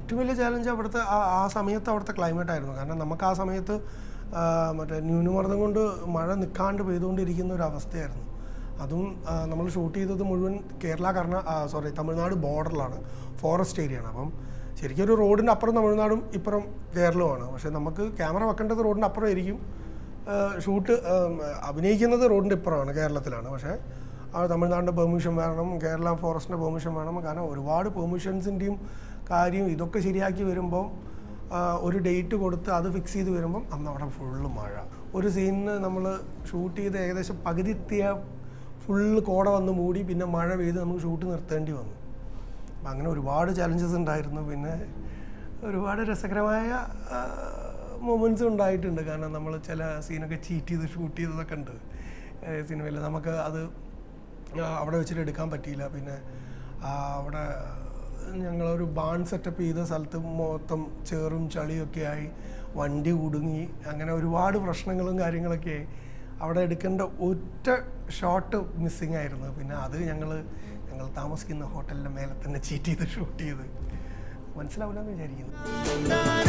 ഏറ്റവും വലിയ ചാലഞ്ച് അവിടുത്തെ ആ ആ സമയത്ത് അവിടുത്തെ ക്ലൈമറ്റ് ആയിരുന്നു കാരണം നമുക്ക് ആ സമയത്ത് ആ, മറ്റേ ന്യൂനമർദ്ദം കൊണ്ട് മഴ നിൽക്കാണ്ട് പെയ്തുകൊണ്ടിരിക്കുന്ന ഒരു അവസ്ഥയായിരുന്നു അതും നമ്മൾ ഷൂട്ട് ചെയ്തത് മുഴുവൻ കേരള കർണ സോറി തമിഴ്നാട് ബോർഡറിലാണ് ഫോറസ്റ്റ് ഏരിയയാണ് അപ്പം ശരിക്കും ഒരു റോഡിൻ്റെ അപ്പുറം തമിഴ്നാടും ഇപ്പുറം കേരളവുമാണ് പക്ഷേ നമുക്ക് ക്യാമറ വെക്കേണ്ടത് റോഡിൻ്റെ അപ്പുറം ആയിരിക്കും ഷൂട്ട് അഭിനയിക്കുന്നത് റോഡിൻ്റെ ഇപ്പുറമാണ് കേരളത്തിലാണ് പക്ഷേ ആ തമിഴ്നാടിൻ്റെ പെർമിഷൻ വേണം കേരള ഫോറസ്റ്റിൻ്റെ പെർമിഷൻ വേണം കാരണം ഒരുപാട് പെർമിഷൻസിൻ്റെയും കാര്യം ഇതൊക്കെ ശരിയാക്കി വരുമ്പോൾ ആ, ഒരു ഡേറ്റ് കൊടുത്ത് അത് ഫിക്സ് ചെയ്ത് വരുമ്പം അന്ന് അവിടെ ഫുള്ള് മഴ ഒരു സീനിന് നമ്മൾ ഷൂട്ട് ചെയ്ത് ഏകദേശം പകുതി എത്തിയ ഫുള്ള് കോട വന്ന് മൂടി പിന്നെ മഴ പെയ്ത് നമുക്ക് ഷൂട്ട് നിർത്തേണ്ടി വന്നു അപ്പം അങ്ങനെ ഒരുപാട് ചലഞ്ചസ് ഉണ്ടായിരുന്നു പിന്നെ ഒരുപാട് രസകരമായ മൊമെൻറ്റ്സ് ഉണ്ടായിട്ടുണ്ട് കാരണം നമ്മൾ ചില സീനൊക്കെ ചീറ്റ് ചെയ്ത് ഷൂട്ട് ചെയ്തതൊക്കെ ഉണ്ട് സിനിമയിൽ നമുക്ക് അത് ആ, അവിടെ വെച്ചിട്ട് എടുക്കാൻ പറ്റിയില്ല പിന്നെ ആ, അവിടെ ഞങ്ങളൊരു ബാൺ സെറ്റപ്പ് ചെയ്ത സ്ഥലത്ത് മൊത്തം ചേറും ചളിയൊക്കെ ആയി വണ്ടി കുടുങ്ങി അങ്ങനെ ഒരുപാട് പ്രശ്നങ്ങളും കാര്യങ്ങളൊക്കെ ആയി അവിടെ എടുക്കേണ്ട ഒറ്റ ഷോട്ട് മിസ്സിങ് ആയിരുന്നു പിന്നെ അത് ഞങ്ങൾ ഞങ്ങൾ താമസിക്കുന്ന ഹോട്ടലിൻ്റെ മേലെ തന്നെ ചീറ്റ് ചെയ്ത് ഷൂട്ട് ചെയ്ത് മനസ്സിലാവില്ല എന്ന് വിചാരിക്കുന്നു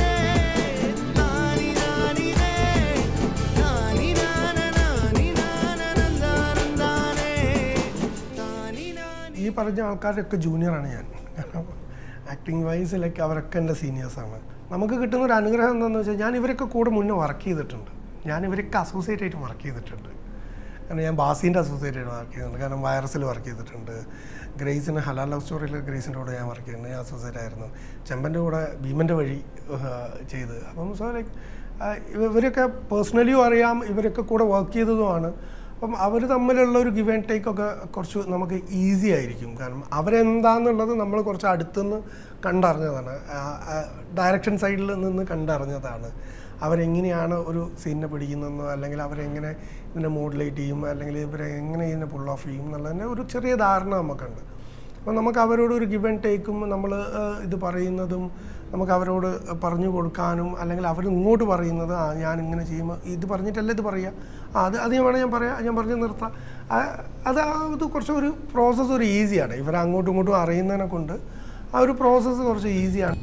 ഈ പറഞ്ഞ ആൾക്കാരൊക്കെ ജൂനിയറാണ് ഞാൻ ആക്ടിങ് വൈസിലൊക്കെ അവരൊക്കെ എൻ്റെ സീനിയേഴ്സാണ് നമുക്ക് കിട്ടുന്ന ഒരു അനുഗ്രഹം എന്താണെന്ന് വെച്ചാൽ ഞാൻ ഇവരൊക്കെ കൂടെ മുന്നേ വർക്ക് ചെയ്തിട്ടുണ്ട് ഞാൻ ഇവരൊക്കെ അസോസിയേറ്റ് ആയിട്ട് വർക്ക് ചെയ്തിട്ടുണ്ട് കാരണം ഞാൻ ബാസീൻ്റെ അസോസിയേറ്റ് ആയിട്ട് വർക്ക് ചെയ്തിട്ടുണ്ട് കാരണം വൈറസിൽ വർക്ക് ചെയ്തിട്ടുണ്ട് ഗ്രേസിന് ഹലാൽ ലവ് സ്റ്റോറിയിൽ ഗ്രേസിൻ്റെ കൂടെ ഞാൻ വർക്ക് ചെയ്യുന്നുണ്ട് ഞാൻ അസോസിയേറ്റ് ആയിരുന്നു ചെമ്പൻ്റെ കൂടെ ഭീമൻ്റെ വഴി ആഹ്, ചെയ്ത് അപ്പം സോ ലൈക്ക് ഇവരൊക്കെ പേഴ്സണലിയും അറിയാം ഇവരൊക്കെ കൂടെ വർക്ക് ചെയ്തതുമാണ് അപ്പം അവർ തമ്മിലുള്ള ഒരു ഗിവ് ആൻഡ് ടേക്ക് ഒക്കെ കുറച്ച് നമുക്ക് ഈസി ആയിരിക്കും കാരണം അവരെന്താന്നുള്ളത് നമ്മൾ കുറച്ച് അടുത്തുനിന്ന് കണ്ടറിഞ്ഞതാണ് ഡയറക്ഷൻ സൈഡിൽ നിന്ന് കണ്ടറിഞ്ഞതാണ് അവരെങ്ങനെയാണ് ഒരു സീനിനെ പിടിക്കുന്നതെന്നോ അല്ലെങ്കിൽ അവരെങ്ങനെ ഇതിനെ മോഡുലേറ്റ് ചെയ്യും അല്ലെങ്കിൽ ഇവരെ എങ്ങനെ ഇതിനെ പുൾ ഓഫ് ചെയ്യും എന്നുള്ളതിൻ്റെ ഒരു ചെറിയ ധാരണ നമുക്കുണ്ട് അപ്പോൾ നമുക്ക് അവരോട് ഒരു ഗിവ് ആൻഡ് ടേക്കും നമ്മൾ ഇത് പറയുന്നതും നമുക്ക് അവരോട് പറഞ്ഞു കൊടുക്കാനും അല്ലെങ്കിൽ അവർ ഇങ്ങോട്ട് പറയുന്നത് ആ ഞാൻ ഇങ്ങനെ ചെയ്യുമ്പോൾ ഇത് പറഞ്ഞിട്ടല്ല ഇത് പറയുക ആ അത് അത് ഞാൻ വേണം ഞാൻ പറയാം ഞാൻ പറഞ്ഞ് നിർത്താം ആ, അത് ആ ഇത് കുറച്ച് ഒരു പ്രോസസ്സ് ഒരു ഈസിയാണ് ഇവരെ അങ്ങോട്ടും ഇങ്ങോട്ടും അറിയുന്നതിനെ കൊണ്ട് ആ ഒരു പ്രോസസ്സ് കുറച്ച് ഈസിയാണ്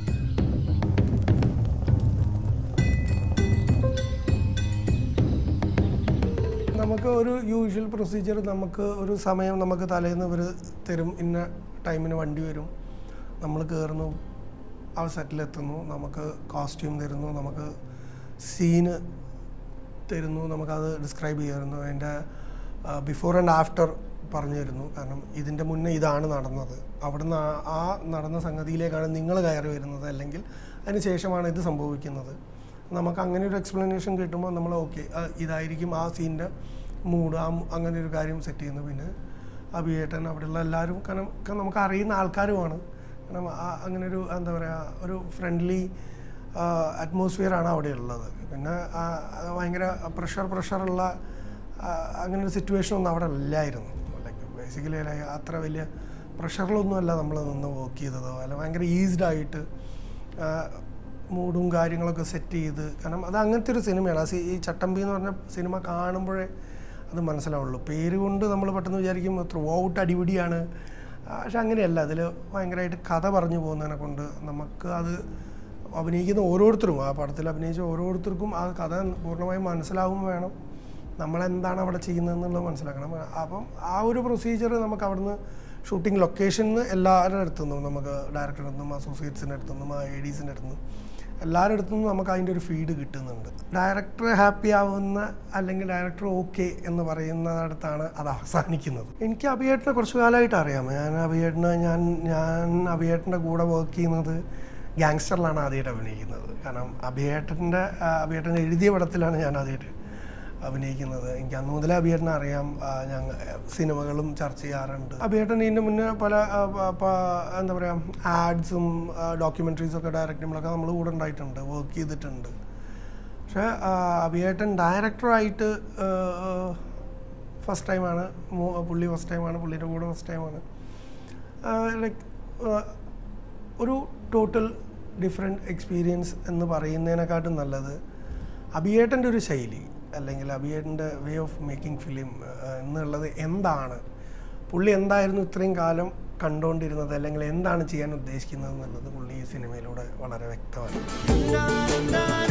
നമുക്ക് ഒരു യൂഷ്വൽ പ്രൊസീജിയർ നമുക്ക് ഒരു സമയം നമുക്ക് തലേന്ന് ഇവർ തരും ഇന്ന ടൈമിന് വണ്ടി വരും നമ്മൾ കയറുന്നു ആ സെറ്റിലെത്തുന്നു നമുക്ക് കോസ്റ്റ്യൂം തരുന്നു നമുക്ക് സീന് തരുന്നു നമുക്കത് ഡിസ്ക്രൈബ് ചെയ്യായിരുന്നു അതിൻ്റെ ബിഫോർ ആൻഡ് ആഫ്റ്റർ പറഞ്ഞു തരുന്നു കാരണം ഇതിൻ്റെ മുന്നേ ഇതാണ് നടന്നത് അവിടുന്ന് ആ- ആ നടന്ന സംഗതിയിലേക്കാണ് നിങ്ങൾ കയറി വരുന്നത് അല്ലെങ്കിൽ അതിന് ശേഷമാണ് ഇത് സംഭവിക്കുന്നത് നമുക്ക് അങ്ങനെ ഒരു എക്സ്പ്ലനേഷൻ കിട്ടുമ്പോൾ നമ്മൾ ഓക്കെ ഇതായിരിക്കും ആ സീനിൻ്റെ മൂഡ് ആ മു- അങ്ങനെ ഒരു കാര്യം സെറ്റ് ചെയ്യുന്നു പിന്നെ അഭിയേട്ടൻ അവിടെയുള്ള എല്ലാവരും കാരണം ഒക്കെ നമുക്ക് അറിയുന്ന ആൾക്കാരുമാണ് കാരണം ആ- അങ്ങനെ ഒരു എന്താ പറയുക ഒരു ഫ്രണ്ട്ലി അറ്റ്മോസ്ഫിയറാണ് അവിടെ ഉള്ളത് പിന്നെ ആ, ആ ഭയങ്കര പ്രഷർ പ്രഷറുള്ള അങ്ങനെ ഒരു സിറ്റുവേഷൻ ഒന്നും അവിടെ ഇല്ലായിരുന്നു ലൈക്ക് ബേസിക്കലി അത്ര വലിയ പ്രഷറിലൊന്നും അല്ല നമ്മൾ നിന്ന് വർക്ക് ചെയ്തതോ അല്ല ഭയങ്കര ഈസ്ഡ് ആയിട്ട് മൂഡും കാര്യങ്ങളൊക്കെ സെറ്റ് ചെയ്ത് കാരണം അത് അങ്ങനത്തെ ഒരു സിനിമയാണ് ആ സി- ഈ ചട്ടമ്പി എന്ന് പറഞ്ഞ സിനിമ കാണുമ്പോഴേ അത് മനസ്സിലാവുള്ളൂ പേര് കൊണ്ട് നമ്മൾ പെട്ടെന്ന് വിചാരിക്കും ത്രൂ ഔട്ട് അടിപിടിയാണ് ആ, പക്ഷെ അങ്ങനെയല്ല അതിൽ ഭയങ്കരമായിട്ട് കഥ പറഞ്ഞു പോകുന്നതിനെ കൊണ്ട് നമുക്ക് അത് അഭിനയിക്കുന്ന ഓരോരുത്തരും ആ പടത്തിൽ അഭിനയിച്ച ഓരോരുത്തർക്കും ആ കഥ പൂർണ്ണമായും മനസ്സിലാവും വേണം നമ്മളെന്താണ് അവിടെ ചെയ്യുന്നതെന്നുള്ളത് മനസ്സിലാക്കണം അപ്പം ആ ഒരു പ്രൊസീജിയർ നമുക്ക് അവിടുന്ന് ഷൂട്ടിംഗ് ലൊക്കേഷനിൽ എല്ലാവരുടെ അടുത്തു നിന്നും നമുക്ക് ഡയറക്ടറുടെ അടുത്തും അസോസിയേറ്റ്സിൻ്റെ അടുത്തു നിന്നും ആ എ ഡീസിൻ്റെ അടുത്തു നിന്നും എല്ലാവരുടെ അടുത്തു നിന്നും നമുക്ക് അതിൻ്റെ ഒരു ഫീഡ് കിട്ടുന്നുണ്ട് ഡയറക്ടർ ഹാപ്പി ആവുന്ന അല്ലെങ്കിൽ ഡയറക്ടർ ഓക്കെ എന്ന് പറയുന്നിടത്താണ് അത് അവസാനിക്കുന്നത് എനിക്ക് അഭിയേട്ടനെ കുറച്ച് കാലമായിട്ട് അറിയാം ഞാൻ അഭിയേട്ടനെ ഞാൻ ഞാൻ അഭിയേട്ടൻ്റെ കൂടെ വർക്ക് ചെയ്യുന്നത് ഗാങ്സ്റ്ററിലാണ് ആദ്യമായിട്ട് അഭിനയിക്കുന്നത് കാരണം അഭിയേട്ടൻ്റെ അഭിയേട്ടൻ എഴുതിയ പടത്തിലാണ് ഞാൻ ആദ്യമായിട്ട് അഭിനയിക്കുന്നത് എനിക്ക് അന്ന് മുതലേ അഭിയേട്ടനെ അറിയാം ഞങ്ങൾ സിനിമകളും ചർച്ച ചെയ്യാറുണ്ട് അഭിയേട്ടൻ ഇതിൻ്റെ മുന്നേ പല ആ, പ- പ- എന്താ പറയുക ആഡ്സും ഡോക്യുമെൻ്ററീസും ഒക്കെ ഡയറക്റ്റ് ചെയ്യുമ്പോഴൊക്കെ നമ്മൾ കൂടെ ഉണ്ടായിട്ടുണ്ട് വർക്ക് ചെയ്തിട്ടുണ്ട് പക്ഷേ ആ, അഭിയേട്ടൻ ഡയറക്ടറായിട്ട് ഫസ്റ്റ് ടൈമാണ് പുള്ളി ഫസ്റ്റ് ടൈമാണ് പുള്ളിയുടെ കൂടെ ഫസ്റ്റ് ടൈമാണ് ലൈക്ക് ഒരു ടോട്ടൽ ഡിഫറെൻറ്റ് എക്സ്പീരിയൻസ് എന്ന് പറയുന്നതിനെക്കാട്ടും നല്ലത് അഭിയേട്ടൻ്റെ ഒരു ശൈലി അല്ലെങ്കിൽ അഭിയേട്ടൻ്റെ വേ ഓഫ് മേക്കിംഗ് ഫിലിം എന്നുള്ളത് എന്താണ് പുള്ളി എന്തായിരുന്നു ഇത്രയും കാലം കണ്ടുകൊണ്ടിരുന്നത് അല്ലെങ്കിൽ എന്താണ് ചെയ്യാൻ ഉദ്ദേശിക്കുന്നത് എന്നുള്ളത് പുള്ളി ഈ സിനിമയിലൂടെ വളരെ വ്യക്തമാണ് na na